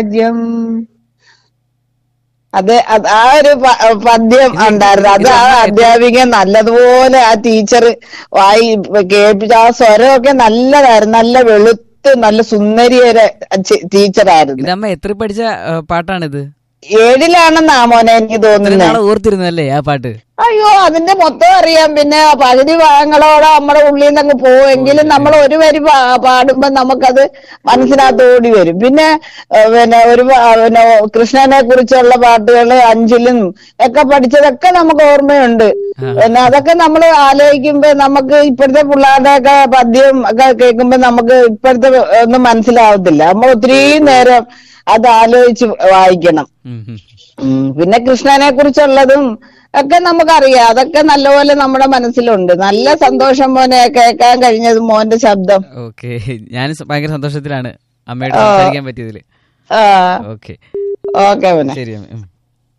രാജ്യം അത് അത് ആ ഒരു പ- പദ്യം ഉണ്ടായിരുന്നു അത് ആ അധ്യാപിക നല്ലതുപോലെ ആ ടീച്ചർ വായി കേൾപ്പിച്ച ആ സ്വരമൊക്കെ നല്ലതായിരുന്നു നല്ല വെളുത്ത് നല്ല സുന്ദരിയൊരു ടീച്ചറായിരുന്നു ഇതമ്മ എത്ര പഠിച്ച ആ, പാട്ടാണിത് ഏഴിലാണെന്നാ മോനെ എനിക്ക് ഇത്ര തോന്നുന്നത് നാളെ ഓർത്തിരുന്നല്ലേ ആ പാട്ട് അയ്യോ അതിന്റെ മൊത്തം അറിയാം പിന്നെ പകുതി ഭാഗങ്ങളോടെ നമ്മുടെ ഉള്ളിൽ നിന്ന് അങ്ങ് പോവെങ്കിലും നമ്മൾ ഒരു വരി പാ- പാടുമ്പോ നമുക്കത് മനസ്സിനകത്ത് ഓടി വരും പിന്നെ ഏഹ്, പിന്നെ ഒരു പാ- പിന്നെ കൃഷ്ണനെ കുറിച്ചുള്ള പാട്ടുകൾ അഞ്ചിലും ഒക്കെ പഠിച്ചതൊക്കെ നമുക്ക് ഓർമ്മയുണ്ട് പിന്നെ അതൊക്കെ നമ്മൾ ആലോചിക്കുമ്പോ നമുക്ക് ഇപ്പോഴത്തെ പിള്ളേരുടെ ഒക്കെ പദ്യം ഒക്കെ കേൾക്കുമ്പോ നമുക്ക് ഇപ്പോഴത്തെ ഒന്നും മനസ്സിലാവത്തില്ല നമ്മൾ ഒത്തിരി നേരം അത് ആലോചിച്ച് വായിക്കണം ഉം, ഉം. ഉം, പിന്നെ കൃഷ്ണനെ കുറിച്ചുള്ളതും ഒക്കെ നമുക്കറിയാം അതൊക്കെ നല്ലപോലെ നമ്മുടെ മനസ്സിലുണ്ട് നല്ല സന്തോഷം മോനെ കേൾക്കാൻ കഴിഞ്ഞത് മോന്റെ ശബ്ദം ഓക്കെ ഞാൻ ഭയങ്കര സന്തോഷത്തിലാണ് അമ്മയോട് സംസാരിക്കാൻ പറ്റിയതില് ആ ഓക്കെ ഓക്കെ മോനെ ശരി അമ്മ ഉം.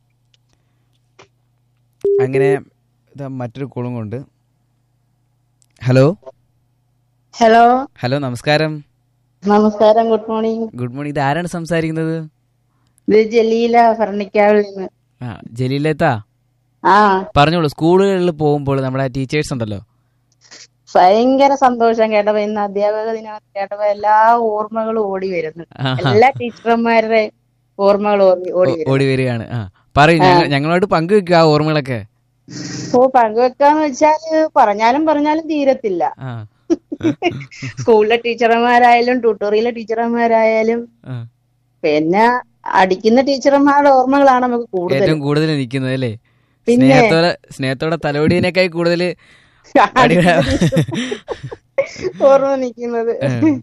അങ്ങനെ ഇതാ മറ്റൊരു കോളും കൊണ്ട് ഹലോ ഹലോ ഹലോ നമസ്കാരം നമസ്കാരം ഗുഡ് മോർണിംഗ് ഗുഡ് മോർണിംഗ് ഇത് ആരാണ് സംസാരിക്കുന്നത് ഇത് ജലീല ഭരണിക്കാവിൽ നിന്ന് ആ ജലീലത്താ ആ പറഞ്ഞോളൂ സ്കൂളുകളിൽ പോകുമ്പോൾ നമ്മുടെ ടീച്ചേഴ്സ് ഉണ്ടല്ലോ ഭയങ്കര സന്തോഷം കേട്ടപ്പോ ഇന്ന് അധ്യാപക ദിനം കേട്ടപ്പോ എല്ലാ ഓർമ്മകളും ഓടി വരുന്നു ആഹാ. എല്ലാ ടീച്ചർമാരുടെ ഓർമ്മകൾ ഓടി ഓടി ഓ- വരുന്നു ഓടി വരികയാണ് ആ പറയൂ ഞങ്ങൾ ഞങ്ങളോട് പങ്കുവെക്കുക ആ ഓർമ്മകളൊക്കെ ഓ പങ്കുവെക്കാന്ന് വെച്ചാല് പറഞ്ഞാലും പറഞ്ഞാലും തീരത്തില്ല ആ സ്കൂളിലെ ടീച്ചർമാരായാലും ട്യൂട്ടോറിയലിലെ ടീച്ചർമാരായാലും ആ. പിന്നെ അടിക്കുന്ന ടീച്ചർമാരുടെ ഓർമ്മകളാണ് നമുക്ക് കൂടുതൽ ഏറ്റവും കൂടുതൽ നിൽക്കുന്നത് അല്ലേ പിന്നെ- സ്നേഹത്തോടെ സ്നേഹത്തോടെ തലോടിയതിനേക്കാൾ കൂടുതൽ അടിയുടെ- ഓർമ്മ നിൽക്കുന്നത്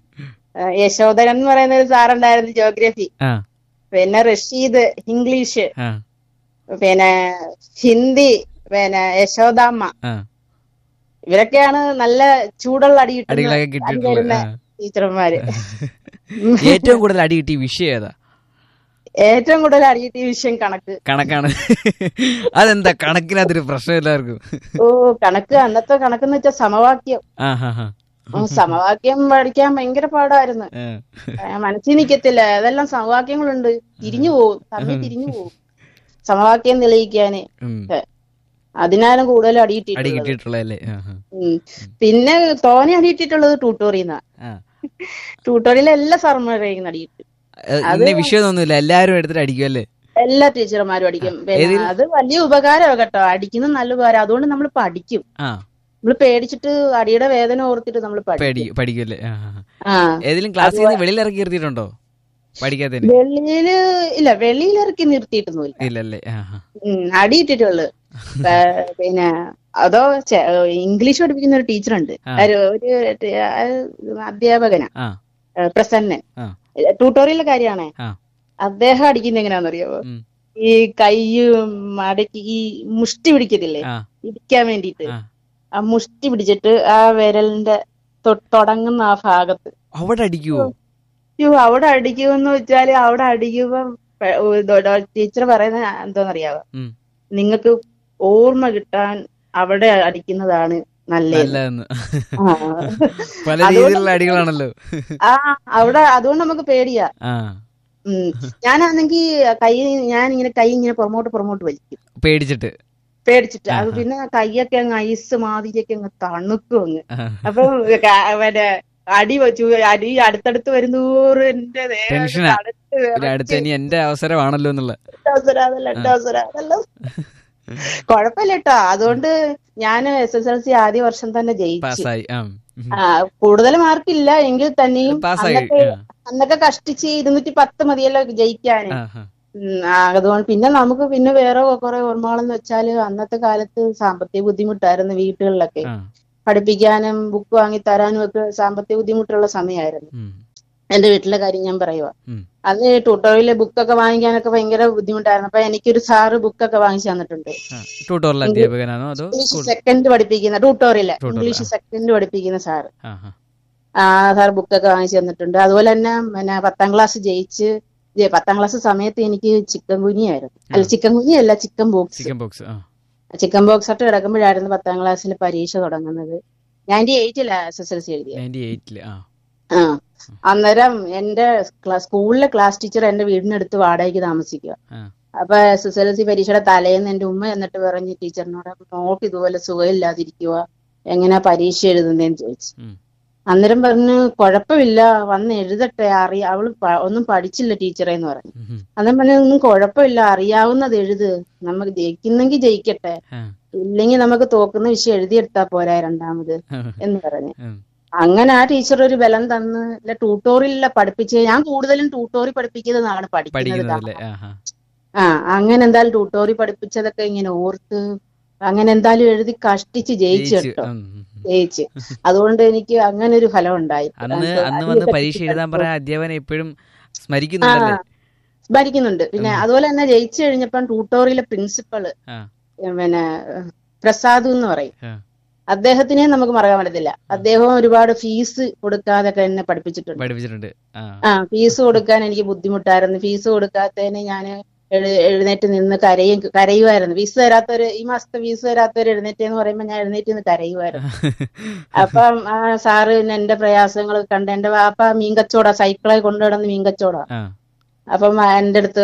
യശോധരൻ എന്ന് പറയുന്ന ഒരു സാറുണ്ടായിരുന്നു ജോഗ്രഫി ആ പിന്നെ റഷീദ് ഇംഗ്ലീഷ് ആ പിന്നെ ഹിന്ദി പിന്നെ യശോദാമ്മ ആ ഇവരൊക്കെയാണ് നല്ല ചൂടുള്ള അടി കിട്ടുന്ന അടികളൊക്കെ അടി കിട്ടിയിട്ടുള്ളത് തരുന്ന ആ. ടീച്ചർമാര് ഏറ്റവും കൂടുതൽ അടി കിട്ടിയ വിഷയം ഏതാ ഏറ്റവും കൂടുതൽ അടി കിട്ടിയ വിഷയം കണക്ക് കണക്കാണ് അതെന്താ കണക്കിനകത്തൊരു പ്രശ്നം എല്ലാവർക്കും ഓ കണക്ക് അന്നത്തെ കണക്കെന്ന് വെച്ചാൽ സമവാക്യം ആ ഹാ ഹാ ഓ, സമവാക്യം പഠിക്കാൻ ഭയങ്കര പാടായിരുന്നു ആ. ആ, മനസ്സിൽ നിക്കത്തില്ല അതെല്ലാം സമവാക്യങ്ങളുണ്ട് തിരിഞ്ഞു പോകും സമയം തിരിഞ്ഞു പോകും സമവാക്യം തെളിയിക്കാന് ഉം. അതിനാലും കൂടുതൽ അടി അടിയിട്ടിട്ടുള്ളത് കിട്ടിയിട്ടുള്ളതല്ലേ ആ, ആ. ഉം. പിന്നെ തോനെ അടിയിട്ടിട്ടുള്ളത് ട്യൂട്ടോറിയെന്ന ആ. ട്യൂട്ടോറിയൽ എല്ലാ സാറന്മാരെയും അടിയിട്ടു ഏ, ഇന്ന വിഷയമൊന്നുമില്ല എല്ലാവരും എടുത്തിട്ട് അടിക്കും അല്ലേ എല്ലാ ടീച്ചർമാരും അടിക്കും പിന്നെ ഏതിൽ- അത് വലിയ ഉപകാരമാണ് കേട്ടോ അടിക്കുന്നത് നല്ല ഉപകാരം അതുകൊണ്ട് നമ്മൾ പഠിക്കും ആ നമ്മൾ പേടിച്ചിട്ട് അടിയുടെ വേദന ഓർത്തിട്ട് നമ്മൾ പഠിക്കും പഠി പഠിക്കും അല്ലേ ആ, ആ, ആ. ആ ഏതെങ്കിലും ക്ലാസ്സിൽ നിന്ന് വെളിയിൽ ഇറക്കി നിർത്തിയിട്ടുണ്ടോ പഠിക്കാത്തതിന് വെളിയില് ഇല്ല വെളിയിലിറക്കി നിർത്തിയിട്ടൊന്നുമില്ല ഇല്ലല്ലേ ആ ആ. ഉം, അടിയിട്ടിട്ടുള്ളു ഏ, പിന്നെ അതോ ചെ- ഇംഗ്ലീഷ് പഠിപ്പിക്കുന്ന ഒരു ടീച്ചറുണ്ട് ആ. ഒരു ഒരു ടി- ആ, അധ്യാപകനാ ആ ഏ, പ്രസന്നൻ ആ ട്യൂട്ടോറിയലിലെ കാര്യമാണേ ആ അദ്ദേഹം അടിക്കുന്ന എങ്ങനെയാണെന്നറിയാമോ ഉം. ഈ കൈ മടക്കി ഈ മുഷ്ടി പിടിക്കത്തില്ലേ ആ ഇരിക്കാൻ വേണ്ടിയിട്ട് ആ ആ മുഷ്ടി പിടിച്ചിട്ട് ആ വിരലിന്റെ തൊ- തുടങ്ങുന്ന ആ ഭാഗത്ത് അവിടെ അടിക്കുവോ അയ്യോ അവിടെ അടിക്കുമെന്ന് വെച്ചാല് അവിടെ അടിക്കുമ്പോ ടീച്ചർ പറയുന്നത് എന്തോന്നറിയാവോ ഉം. നിങ്ങൾക്ക് ഓർമ്മ കിട്ടാൻ അവിടെ അടിക്കുന്നതാണ് നല്ലത് നല്ലതെന്ന് ആ. പല അതുകൊണ്ട് രീതിയിലുള്ള അടികളാണല്ലോ ആ അവിടെ അതുകൊണ്ട് നമുക്ക് പേടിയാ ആ ഉം ഞാനാണെങ്കി കൈ ഞാൻ ഇങ്ങനെ കൈ ഇങ്ങനെ പുറമോട്ട് പുറമോട്ട് വലിക്കും പേടിച്ചിട്ട് പേടിച്ചിട്ട് അത് പിന്നെ കൈയൊക്കെ അങ്ങ് ഐസ് മാതിരിയൊക്കെ അങ്ങ് തണുക്കും അങ്ങ് ആ. അപ്പൊ ക- മറ്റേ അടി വെച്ചു അടി അടുത്തടുത്ത് വരുന്നൂറ് എന്റെ ദേഹം ടെൻഷനാ. തണുത്ത് ഒരു വിറച്ച് അടുത്ത് ഇനി എന്റെ അവസരമാണല്ലോ എന്നുള്ള എട്ട് അവസരം അതല്ല എട്ട് അവസരം അതല്ല കുഴപ്പമില്ല കേട്ടോ അതുകൊണ്ട് ഞാൻ എസ് എസ് എൽ സി ആദ്യ വർഷം തന്നെ ജയിച്ചു പാസ്സായി ആ ഉം. ആ കൂടുതൽ മാർക്കില്ല എങ്കിൽ തന്നെയും പാസ്സായി അന്നൊക്കെ ആ. അന്നൊക്കെ കഷ്ടിച്ച് ഇരുന്നൂറ്റി പത്ത് മതിയല്ലോ ജയിക്കാന് ആ, ആ. ഉം, ആ, അതുകൊണ്ട് പിന്നെ നമുക്ക് പിന്നെ വേറെ കുറെ ഓർമ്മകളെന്ന് വെച്ചാല് അന്നത്തെ കാലത്ത് സാമ്പത്തിക ബുദ്ധിമുട്ടായിരുന്നു വീട്ടുകളിലൊക്കെ ആ. പഠിപ്പിക്കാനും ബുക്ക് വാങ്ങി തരാനും ഒക്കെ സാമ്പത്തിക ബുദ്ധിമുട്ടുള്ള സമയമായിരുന്നു ഉം. എന്റെ വീട്ടിലെ കാര്യം ഞാൻ പറയുക ഉം. അന്ന് ട്യൂട്ടോറിയല് ബുക്കൊക്കെ വാങ്ങിക്കാനൊക്കെ ഭയങ്കര ബുദ്ധിമുട്ടായിരുന്നു അപ്പൊ എനിക്കൊരു സാറ് ബുക്കൊക്കെ വാങ്ങിച്ചു തന്നിട്ടുണ്ട് ആ. ട്യൂട്ടോറിയൽ അധ്യാപകനാണോ അതോ ഇംഗ്ലീഷ് സ്കൂൾ സെക്കൻഡ് പഠിപ്പിക്കുന്ന ട്യൂട്ടോറിയല് Tutorial, ഇംഗ്ലീഷ് ആ. സെക്കൻഡ് പഠിപ്പിക്കുന്ന സാറ് ആ ആ. ആ സാർ ബുക്കൊക്കെ വാങ്ങിച്ചു തന്നിട്ടുണ്ട് അതുപോലെ തന്നെ പിന്നെ പത്താം ക്ലാസ് ജയിച്ച് ജെ- പത്താം ക്ലാസ് സമയത്ത് എനിക്ക് ചിക്കൻ കുനിയായിരുന്നു അല്ല ചിക്കൻ കുനി അല്ല ചിക്കൻ ബോക്സ് ചിക്കൻ ബോക്സ് ആ ചിക്കൻ ബോക്സ് ആയിട്ട് കിടക്കുമ്പോഴായിരുന്നു പത്താം ക്ലാസ്സിൽ പരീക്ഷ തുടങ്ങുന്നത് നയൻറ്റി എയ്റ്റിലാ എസ് എസ് എൽ സി എഴുതിയത് നയൻറ്റി എയ്റ്റില് ആ ആ അന്നേരം എന്റെ ക്ലാ- സ്കൂളിലെ ക്ലാസ് ടീച്ചർ എന്റെ വീടിനടുത്ത് വാടകയ്ക്ക് താമസിക്കുക ആ അപ്പൊ എസ് എസ് എൽ സി പരീക്ഷയുടെ തലേന്ന് എന്റെ ഉമ്മ എന്നിട്ട് പറഞ്ഞ് ടീച്ചറിനോട് നോട്ട് ഇതുപോലെ സുഖമില്ലാതിരിക്കുക എങ്ങനെയാ പരീക്ഷ എഴുതുന്നതെന്ന് ചോദിച്ചു ഉം. അന്നേരം പറഞ്ഞു കുഴപ്പമില്ല വന്ന് എഴുതട്ടെ അറിയ അവള് പ- ഒന്നും പഠിച്ചില്ല ടീച്ചറെ എന്ന് പറഞ്ഞു ഉം, ഉം. അന്നേരം പറഞ്ഞു ഒന്നും കുഴപ്പമില്ല അറിയാവുന്നത് എഴുത് നമുക്ക് ജയിക്കുന്നെങ്കിൽ ജയിക്കട്ടെ ആ. ഇല്ലെങ്കിൽ നമുക്ക് തോക്കുന്ന വിഷയം എഴുതിയെടുത്താ പോരാ രണ്ടാമത് എന്ന് പറഞ്ഞു ഉം. അങ്ങനെ ആ ടീച്ചർ ഒരു ബലം തന്ന് ഇല്ല ട്യൂട്ടോറിയലില്ല പഠിപ്പിച്ച് ഞാൻ കൂടുതലും ട്യൂട്ടോറി പഠിപ്പിക്കുന്നതാണ് പഠിക്കുന്നത് പഠിക്കുന്നതല്ലേ ആ ആ ആ അങ്ങനെ എന്തായാലും ട്യൂട്ടോറി പഠിപ്പിച്ചതൊക്കെ ഇങ്ങനെ ഓർത്ത് അങ്ങനെ എന്തായാലും എഴുതി കഷ്ടിച്ച് ജയിച്ചു ജയിച്ചു കേട്ടോ ഉം, ഉം, ഉം. ജയിച്ച് അതുകൊണ്ട് എനിക്ക് അങ്ങനെ ഒരു ഫലം ഉണ്ടായി അന്ന് എനിക്ക് അന്ന് അതിനെ വന്ന് പറ്റി പരീക്ഷ എഴുതാൻ പഠിച്ചു. പറയാൻ അധ്യാപനം എപ്പോഴും സ്മരിക്കുന്നുണ്ടല്ലേ ഭരിക്കുന്നുണ്ട് പിന്നെ അതുപോലെ തന്നെ ജയിച്ചു കഴിഞ്ഞപ്പം ട്യൂട്ടോറിയലെ പ്രിൻസിപ്പള് ആ പിന്നെ പ്രസാദ് എന്ന് പറയും ആ. അദ്ദേഹത്തിനെ നമുക്ക് മറക്കാൻ പറ്റത്തില്ല അദ്ദേഹം ഒരുപാട് ഫീസ് കൊടുക്കാതൊക്കെ എന്നെ പഠിപ്പിച്ചിട്ടുണ്ട് പഠിപ്പിച്ചിട്ടുണ്ട് ആ ആ ഫീസ് കൊടുക്കാൻ എനിക്ക് ബുദ്ധിമുട്ടായിരുന്നു ഫീസ് കൊടുക്കാത്തതിന് ഞാൻ എഴുന്നേറ്റ് നിന്ന് കരയും കരയുമായിരുന്നു ഫീസ് തരാത്തവര് ഈ മാസത്തെ ഫീസ് തരാത്തവര് എഴുന്നേറ്റ് എന്ന് പറയുമ്പോൾ ഞാൻ എഴുന്നേറ്റ് നിന്ന് കരയുമായിരുന്നു അപ്പം ആ സാറ് പിന്നെ എന്റെ പ്രയാസങ്ങൾ കണ്ട് എന്റെ വാപ്പ മീൻ കച്ചവട സൈക്കിളെ കൊണ്ടുനടന്ന് മീൻ കച്ചവട ആ അപ്പം എന്റെ അടുത്ത്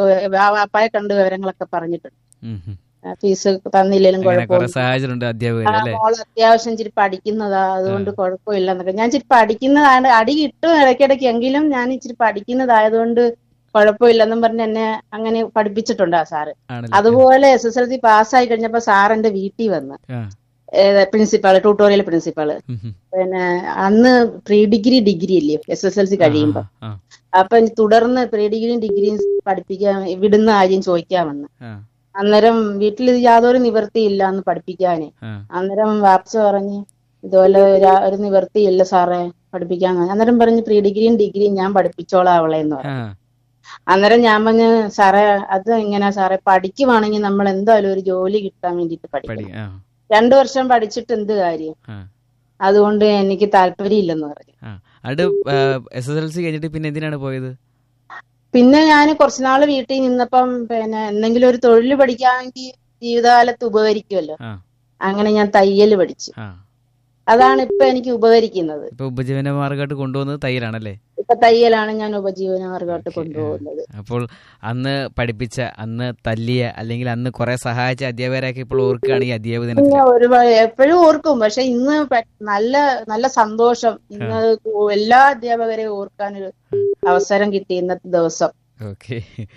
ആ വാപ്പായെ കണ്ട് വിവരങ്ങളൊക്കെ പറഞ്ഞിട്ടുണ്ട് ഉം, ഉം. ആ, ഫീസ് തന്നില്ലേലും അങ്ങനെ കുറെ കുഴപ്പമില്ല സാഹചര്യം ആ അധ്യാപകർ അല്ലേ മോള് അത്യാവശ്യം ഇച്ചിരി പഠിക്കുന്നതാ അതുകൊണ്ട് കുഴപ്പമില്ല എന്നൊക്കെ ഞാൻ ഇച്ചിരി പഠിക്കുന്നതാണ് അടി കിട്ടും ഇടയ്ക്കിടയ്ക്ക് എങ്കിലും ഞാൻ ഇച്ചിരി പഠിക്കുന്നതായതുകൊണ്ട് കുഴപ്പമില്ലെന്നും പറഞ്ഞ് എന്നെ അങ്ങനെ പഠിപ്പിച്ചിട്ടുണ്ട് ആ സാറ് ആണല്ലേ അതുപോലെ എസ് എസ് എൽ സി പാസ്സായി കഴിഞ്ഞപ്പോ സാർ എന്റെ വീട്ടിൽ വന്ന് ആ പ്രിൻസിപ്പാള് ട്യൂട്ടോറിയൽ പ്രിൻസിപ്പാള് ഉം, ഉം. പിന്നെ അന്ന് പ്രീ ഡിഗ്രി ഡിഗ്രി അല്ലേ എസ് എസ് എൽ സി കഴിയുമ്പോ ആ അപ്പൊ ഇനി തുടർന്ന് പ്രീ ഡിഗ്രിയും ഡിഗ്രിയും പഠിപ്പിക്കാൻ വിടുന്ന കാര്യം ചോദിക്കാമെന്ന് ആ അന്നേരം വീട്ടിൽ ഇത് യാതൊരു നിവൃത്തിയില്ല എന്ന് പഠിപ്പിക്കാന് ആ അന്നേരം വാപ്സ പറഞ്ഞ് ഇതുപോലെ ഒരു- ഒരു നിവൃത്തിയില്ല സാറേ പഠിപ്പിക്കാൻ അന്നേരം പറഞ്ഞു പ്രീ ഡിഗ്രിയും ഡിഗ്രിയും ഞാൻ പഠിപ്പിച്ചോളാം അവളെ എന്ന് പറഞ്ഞു ആ അന്നേരം ഞാൻ പറഞ്ഞു സാറേ അത് എങ്ങനെയാ സാറേ പഠിക്കുവാണെങ്കിൽ നമ്മൾ എന്തായാലും ഒരു ജോലി കിട്ടാൻ വേണ്ടിട്ട് പഠി പഠിക്കണം ആ രണ്ടു വർഷം പഠിച്ചിട്ട് എന്ത് കാര്യം ആ അതുകൊണ്ട് എനിക്ക് താല്പര്യമില്ലെന്ന് പറഞ്ഞു ആ അത് എസ് എസ് എൽ സി കഴിഞ്ഞിട്ട് പിന്നെ എന്തിനാണ് പോയത് പിന്നെ ഞാൻ കുറച്ചുനാള് വീട്ടിൽ നിന്നപ്പം പിന്നെ എന്തെങ്കിലും ഒരു തൊഴിൽ പഠിക്കാമെങ്കിൽ ജീവിതകാലത്ത് ഉപകരിക്കുമല്ലോ ആ അങ്ങനെ ഞാൻ തയ്യൽ പഠിച്ചു ആ അതാണ് ഇപ്പൊ എനിക്ക് ഉപകരിക്കുന്നത് ഇപ്പൊ ഉപജീവന മാർഗമായിട്ട് കൊണ്ടുപോകുന്നത് തയ്യലാണല്ലേ ഇപ്പൊ തയ്യലാണ് ഞാൻ ഉപജീവന മാർഗമായിട്ട് കൊണ്ടുപോകുന്നത് അപ്പോൾ അന്ന് പഠിപ്പിച്ച അന്ന് തല്ലിയ അല്ലെങ്കിൽ അന്ന് കുറെ സഹായിച്ച അധ്യാപകരൊക്കെ ഇപ്പോൾ ഓർക്കുകയാണ് ഈ അധ്യാപക ദിനത്തിൽ പിന്നെ ഒരുപാട് എപ്പോഴും ഓർക്കും പക്ഷെ ഇന്ന് പെ- നല്ല നല്ല സന്തോഷം ഇന്ന് എല്ലാ അധ്യാപകരെയും ഓർക്കാൻ ഒരു അവസരം കിട്ടി ഇന്നത്തെ ദിവസം ഓക്കെ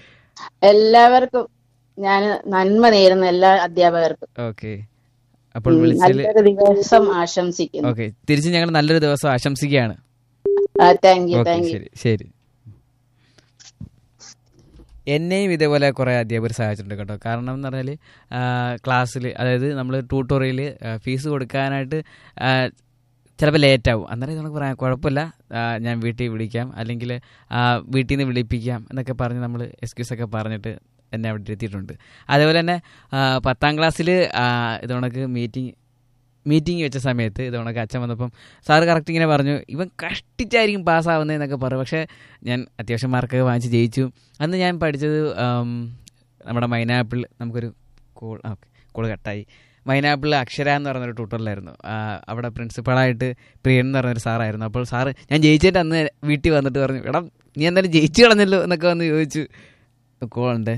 എല്ലാവർക്കും ഞാൻ നന്മ നേരുന്ന എല്ലാ അധ്യാപകർക്കും ഓക്കെ അപ്പോൾ ഉം, വിളിച്ചതിൽ നല്ലൊരു ദിവസം ആശംസിക്കുന്നു ഓക്കെ തിരിച്ച് ഞങ്ങൾ നല്ലൊരു ദിവസം ആശംസിക്കുകയാണ് thank you okay thank you ശരി ശരി എന്നെയും ഇതേപോലെ കുറേ അധ്യാപകർ സഹായിച്ചിട്ടുണ്ട് കേട്ടോ കാരണം എന്ന് പറഞ്ഞാൽ ക്ലാസ്സിൽ അതായത് നമ്മൾ ട്യൂട്ടോറിയൽ ഫീസ് കൊടുക്കാനായിട്ട് ചിലപ്പോൾ ലേറ്റ് ആവും അന്നേരം നമുക്ക് പറയാം കുഴപ്പമില്ല ആ, ഞാൻ വീട്ടിൽ വിളിക്കാം അല്ലെങ്കിൽ വീട്ടിൽ നിന്ന് വിളിപ്പിക്കാം എന്നൊക്കെ പറഞ്ഞ് നമ്മൾ എക്സ്ക്യൂസ് ഒക്കെ പറഞ്ഞിട്ട് എന്നെ അവിടെ ഇരുത്തിയിട്ടുണ്ട് അതേപോലെ തന്നെ ആ, പത്താം ക്ലാസ്സിൽ ഇത് കണക്ക് മീറ്റിംഗ് മീറ്റിംഗ് വെച്ച സമയത്ത് ഇത് കണക്ക് അച്ഛൻ വന്നപ്പം സാറ് കറക്റ്റ് ഇങ്ങനെ പറഞ്ഞു ഇവൻ കഷ്ടിച്ചായിരിക്കും പാസ്സാവുന്നതെന്നൊക്കെ പറഞ്ഞു പക്ഷേ ഞാൻ അത്യാവശ്യം മാർക്കൊക്കെ വാങ്ങിച്ച് ജയിച്ചു അന്ന് ഞാൻ പഠിച്ചത് ആം, നമ്മുടെ മൈനാപ്പിൾ നമുക്കൊരു കോൾ ആ ഓക്കെ കോൾ കട്ടായി മൈനാപ്പിൾ അക്ഷര എന്ന് പറഞ്ഞൊരു ട്യൂട്ടറിലായിരുന്നു ആ, അവിടെ പ്രിൻസിപ്പളായിട്ട് പ്രിയൻ എന്ന് പറഞ്ഞൊരു സാറായിരുന്നു അപ്പോൾ സാറ് ഞാൻ ജയിച്ചിട്ട് അന്ന് വീട്ടിൽ വന്നിട്ട് പറഞ്ഞു എടാ നീ എന്തായാലും ജയിച്ചു കളഞ്ഞല്ലോ എന്നൊക്കെ വന്ന് ചോദിച്ചു കോളുണ്ട്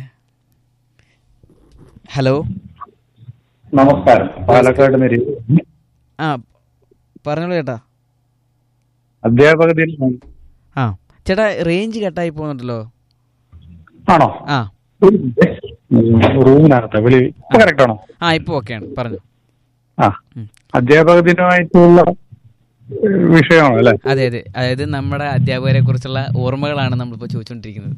ഹലോ നമസ്കാരം പാലക്കാട് നിരി ആ പറഞ്ഞോളൂ ചേട്ടാ അധ്യാപക ദിനം ആ ചേട്ടാ റേഞ്ച് കട്ടായി പോകുന്നുണ്ടല്ലോ ആണോ ആ റൂമിനകത്ത് വിളി കറക്റ്റ് ആണോ ആ ഇപ്പോൾ ഓക്കെയാണ് പറഞ്ഞു ആ അധ്യാപക ദിനമായിട്ടുള്ള ഏഹ്, വിഷയമാണോ അല്ലെ അതെ അതെ അതായത് നമ്മുടെ അധ്യാപകരെ കുറിച്ചുള്ള ഓർമ്മകളാണ് നമ്മളിപ്പോൾ ചോദിച്ചുകൊണ്ടിരിക്കുന്നത്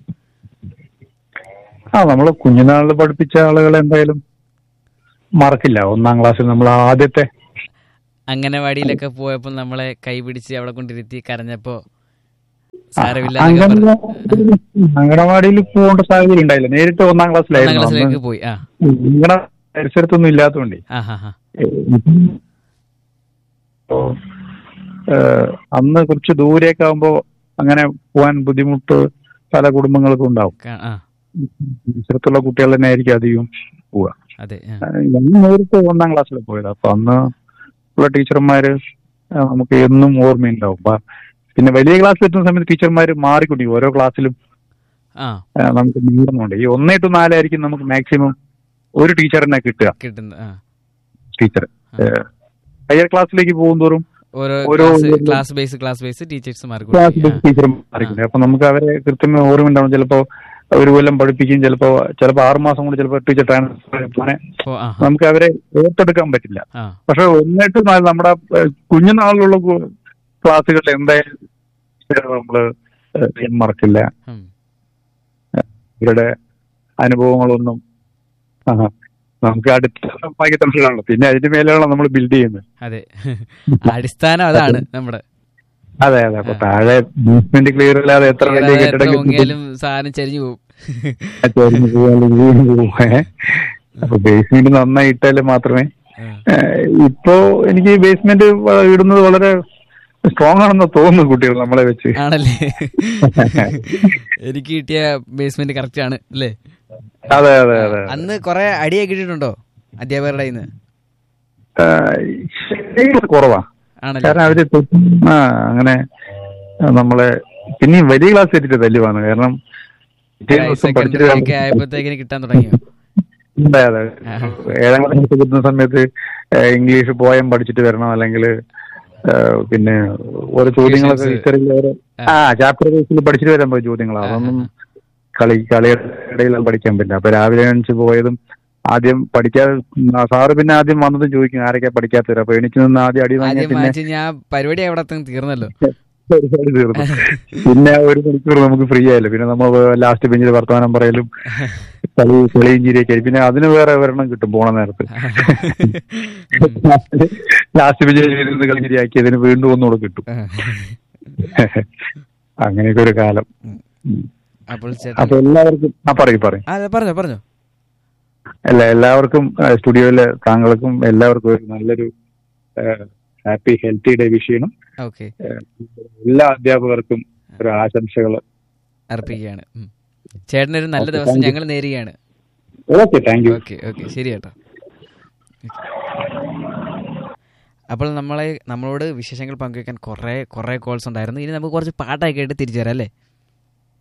ആ നമ്മള് കുഞ്ഞുനാളിൽ പഠിപ്പിച്ച ആളുകളെ എന്തായാലും മറക്കില്ല ഒന്നാം ക്ലാസ്സിൽ നമ്മൾ ആദ്യത്തെ അംഗനവാടിയിലൊക്കെ പോയപ്പോൾ നമ്മളെ കൈപിടിച്ച് അവിടെ കൊണ്ടിരുത്തി കരഞ്ഞപ്പോ സാരമില്ല എന്നൊക്കെ പറഞ്ഞു. അംഗനവാടി- അംഗനവാടിയിൽ പോകേണ്ട സാഹചര്യം ഉണ്ടായില്ല നേരിട്ട് ഒന്നാം ഒന്നാം ക്ലാസ്സിലായിരുന്നു ക്ലാസ്സിലേക്ക് അന്ന് പോയി ആ നിങ്ങളുടെ പരിസരത്തൊന്നും ഇല്ലാത്തതുകൊണ്ടേ ആ ഹാ ഹാ അപ്പോ, ഏഹ്, അന്ന് കുറച്ച് ദൂരേക്ക് ആകുമ്പോ അങ്ങനെ പോകാൻ ബുദ്ധിമുട്ട് പല കുടുംബങ്ങൾക്കും ഉണ്ടാവും കാ- ആ പരിസരത്തുള്ള കുട്ടികൾ തന്നെ ആയിരിക്കും അധികം പോവുക അതെ ആ. ഏഹ്, ഞാൻ നേരിട്ട് ഒന്നാം ക്ലാസ്സിൽ പോയത് അപ്പൊ അന്ന് ഉള്ള ടീച്ചർമാര് ഏഹ്, നമുക്ക് എന്നും ഓർമ്മയുണ്ടാവും പ- പിന്നെ വലിയ ക്ലാസ്സിൽ എത്തുന്ന സമയത്ത് ടീച്ചർമാർ മാറിക്കൊണ്ടിരിക്കും ഓരോ ക്ലാസ്സിലും ആ ആ, നമുക്ക് നീളുന്നുണ്ട് ഈ ഒന്നേ ടു നാലായിരിക്കും നമുക്ക് മാക്സിമം ഒരു ടീച്ചറിനെ കിട്ടുക കിട്ടുന്ന ആ ടീച്ചർ ഹയർ ക്ലാസ്സിലേക്ക് പോകും തോറും ഓരോ ഓരോ class class base class base teachers മാർക്ക് ക്ലാസ്സിൽ ടീച്ചർ മാറിക്കൊണ്ട് അപ്പൊ നമുക്ക് അവരെ കൃത്യമായി ഓർമ്മയുണ്ടാവും ചിലപ്പോ ഒരു കൊല്ലം പഠിപ്പിക്കും ചിലപ്പോ ചിലപ്പോ ആറ് മാസം കൊണ്ട് ചിലപ്പോ ടീച്ചർ ട്രാൻസ്ഫർ അങ്ങനെ ഓ ആ നമുക്ക് അവരെ ഓർത്തെടുക്കാൻ പറ്റില്ല ആ പക്ഷെ ഒന്നിട്ട് നാല് നമ്മുടെ ഏഹ്, കുഞ്ഞുനാളിലുള്ള കു- ക്ലാസ്സുകളിൽ എന്തായാലും നമ്മള് ഏഹ്, മറക്കില്ല ഉം. ഇവരുടെ അനുഭവങ്ങളൊന്നും ആ, നമുക്ക് അടുത്ത മനസ്സിലാണല്ലോ പിന്നെ അതിന്റെ മേലെയാണല്ലോ നമ്മൾ ബിൽഡ് ചെയ്യുന്നത് അതെ അടിസ്ഥാനം അതാണ് നമ്മുടെ അതെ അതെ അപ്പൊ താഴെ ബേസ്മെന്റ് ക്ലിയർ അല്ലാതെ എത്ര വലിയ എത്ര കെട്ടിടം പൊങ്ങിയാലും സാധനം ചരിഞ്ഞു പോകും ചെരിഞ്ഞ് പോയാലും വീണ് പോകും. ഏ? അപ്പൊ ബേസ്മെന്റ് നന്നായി ഇട്ടാല് മാത്രമേ ആ. ഏഹ്, ഇപ്പോ എനിക്ക് ബേസ്മെന്റ് ഇടുന്നത് വളരെ സ്ട്രോങ് ആണെന്ന് തോന്നുന്നു കുട്ടികൾ നമ്മളെ വെച്ച് ആണല്ലേ എനിക്ക് കിട്ടിയ ബേസ്മെന്റ് കറക്റ്റ് ആണ് അല്ലേ അതെ അതെ അതെ അന്ന് കൊറേ അടിയൊക്കെ കിട്ടിയിട്ടുണ്ടോ അധ്യാപകരുടെ കയ്യിൽ നിന്ന് ഏഹ്, ശരിക്കും കുറവാ ആണല്ലേ കാരണം അവര് തൊട്ട് ആ അങ്ങനെ നമ്മളെ പിന്നെ ഈ വലിയ ക്ലാസ് എത്തിയിട്ട് തല്ലുവാണ് കാരണം പിറ്റേ ദിവസം പഠിച്ചിട്ട് സെക്കൻഡറി ഒക്കെ ആയപ്പോഴത്തേക്കിന് കിട്ടാൻ തുടങ്ങിയോ അതെ അതെ ഏഴാം ക്ലാസ് കിട്ടുന്ന സമയത്ത് ഏഹ്, ഇംഗ്ലീഷ് പോയം പഠിച്ചിട്ട് വരണം അല്ലെങ്കിൽ പിന്നെ ഓരോ ചോദ്യങ്ങളൊക്കെ Questions. ഹിസ്റ്ററിയിൽ ഓരോ ആ ചാപ്റ്റർ ബേസിൽ പഠിച്ചിട്ട് വരാൻ പോയി ചോദ്യങ്ങൾ അതൊന്നും കളി കളിയുടെ ഇടയിൽ അത് പഠിക്കാൻ പറ്റില്ല അപ്പൊ രാവിലെ എണീച്ച് പോയതും ആദ്യം പഠിക്കാതെ ആ, സാറ് പിന്നെ ആദ്യം വന്നതും ചോദിക്കും ആരൊക്കെ പഠിക്കാത്തവര് അപ്പൊ എണീച്ച് നിന്ന് ആദ്യം അടി വാങ്ങിയ ആദ്യം പിന്നെ മാറ്റി ഞാൻ പരിപാടി അവിടെ തീർന്നല്ലോ പരിപാടി തീർന്നു പിന്നെ ഒരു മണിക്കൂർ നമുക്ക് ഫ്രീ ആയല്ലോ പിന്നെ നമ്മൾ ലാസ്റ്റ് ബെഞ്ചിൽ വർത്തമാനം പറയലും കളി കളിയും ചിരിയൊക്കെ ആയി. പിന്നെ അതിന് വേറെ ഒരെണ്ണം കിട്ടും പോണ നേരത്ത് ലാസ്റ്റ് ബെഞ്ചിൽ ഇരുന്ന് കളി ചിരിയാക്കിയതിന് വീണ്ടും ഒന്നുകൂടെ കിട്ടും അങ്ങനെയൊക്കെ ഒരു കാലം ഉം. അപ്പോൾ അപ്പൊ ചേട്ടൻ എല്ലാവർക്കും ആ പറയും പറയും ആ പറഞ്ഞോ പറഞ്ഞോ അല്ല എല്ലാവർക്കും ആ, സ്റ്റുഡിയോയിലെ താങ്കൾക്കും എല്ലാവർക്കും ഒരു നല്ലൊരു ഹാപ്പി ഹെൽത്തി ഡേ വിഷ് ചെയ്യണം ഓക്കെ ആ, എല്ലാ അധ്യാപകർക്കും ഒരു ആശംസകൾ അർപ്പിക്കുകയാണ് ഉം. ചേട്ടനൊരു നല്ല Okay, ദിവസം thank you. ഞങ്ങൾ നേരുകയാണ് okay thank you okay okay ശരി ചേട്ടാ അപ്പോൾ നമ്മളെ നമ്മളോട് വിശേഷങ്ങൾ പങ്കുവെക്കാൻ കുറേ കുറേ കോൾസ് ഉണ്ടായിരുന്നു ഇനി നമുക്ക് കുറച്ച് പാട്ടൊക്കെ ആയിട്ട് തിരിച്ചു തരാം അല്ലേ